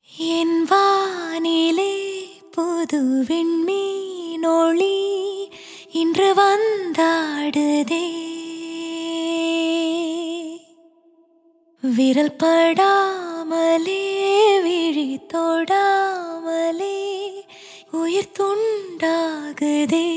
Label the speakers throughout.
Speaker 1: என் வானிலே புது விண்மீனொளி இன்று வந்தாடுதே விரல் படாமலே விழி தொடாமலே உயிர் துண்டாகுதே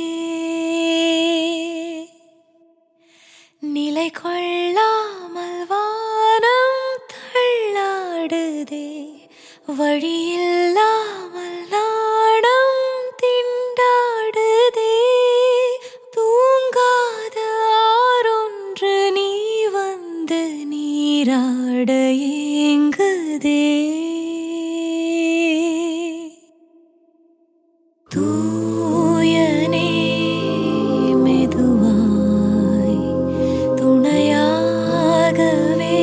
Speaker 1: நிலை கொள்ளாமல் வானம் தள்ளாடுதே வழியில்லாமல் நாடம் திண்டாடுதே தூங்காத ஆறொன்று நீ வந்து நீராட ஏங்குதே தூயனே மெதுவாய் துணையாகவே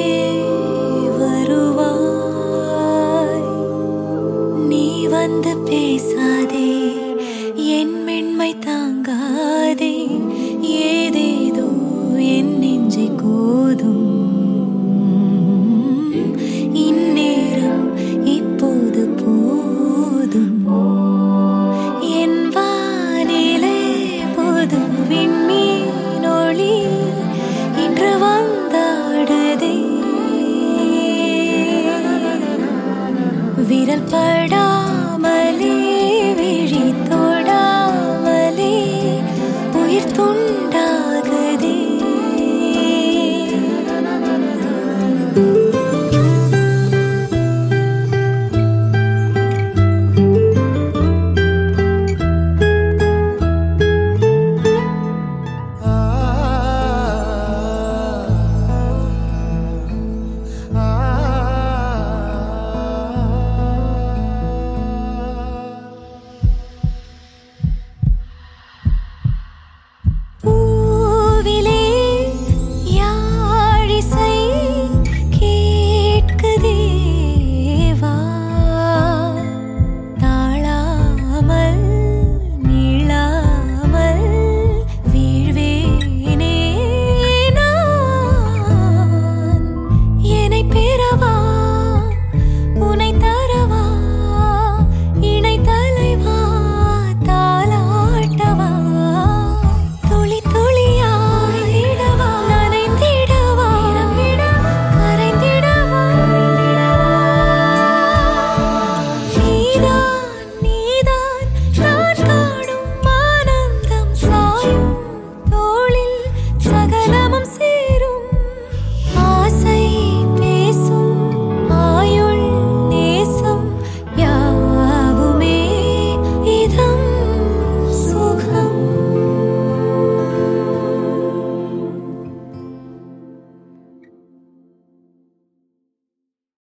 Speaker 1: வருவாய் நீ வந்து பேசாதே என் மென்மை தாங்காதே ஏதேதோ என் நெஞ்சை கோதும் இந்நேரம் இப்போது போதும் என் வானிலே புது விண்மீனொளி இன்று வந்தாடுதே விரல் படாமலே விழி தொடாமலே உயிர் துண்டாடுதே